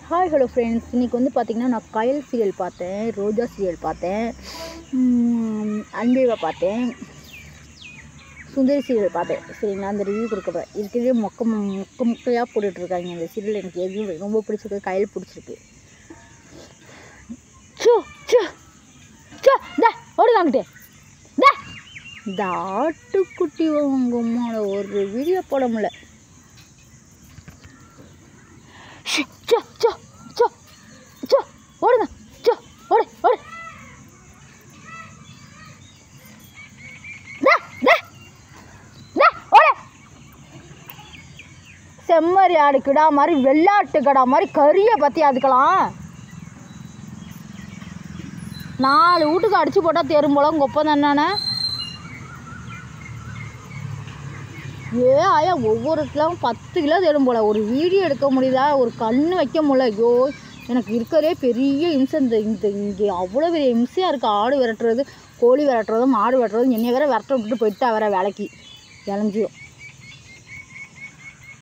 Hi hello friends இன்றைக்கி வந்து பார்த்திங்கன்னா நான் கயல் சீரியல் பார்த்தேன் ரோஜா சீரியல் பார்த்தேன் உம், அன்பேவா பார்த்தேன் சுந்தரி சீரியல் பார்த்தேன் சரிங்களா அந்த ரிவ்யூ கொடுக்க போகிறேன் இருக்கிறதே மொக்க மொக்க முக்கையாக போட்டுட்ருக்காங்க இந்த சீரியல் எனக்கு எதுவும் ரொம்ப பிடிச்சிருக்கு கையில் பிடிச்சிருக்கு சோ சோ சோ இந்த ஓடுதாங்கிட்டே இந்த இந்த ஆட்டுக்குட்டி உங்கள் அம்மாவோட ஒரு வீடியோ போட முடியல ஷ், சோ சோ சோ சோ ஓடுங்க சோ ஓடு ஓடு டா, டா, டா, ஓடு. செம்மறி ஆடு கிடா மாதிரி வெள்ளாட்டு கடா மாதிரி கறியை பற்றி அதுக்கலாம் நாலு வீட்டுக்கு அடிச்சு போட்டால் தேரும் போல உங்கள் ஒப்பம் தானே ஏ ஆயா ஒவ்வொரு கிலோவும் பத்து கிலோ தேடும் போல ஒரு வீடியோ எடுக்க முடியுதா ஒரு கண்ணு வைக்க முடியல ஐயோ எனக்கு இருக்கிறதே பெரிய இம்சை இந்த இந்த இங்கே அவ்வளோ பெரிய இம்சையாக இருக்குது ஆடு விரட்டுறது கோழி விரட்டுறதும் மாடு விரட்டுறதும் என்னைய வேற விரட்ட விட்டுட்டு போயிட்டா வேற வேலைக்கு இளஞ்சியும்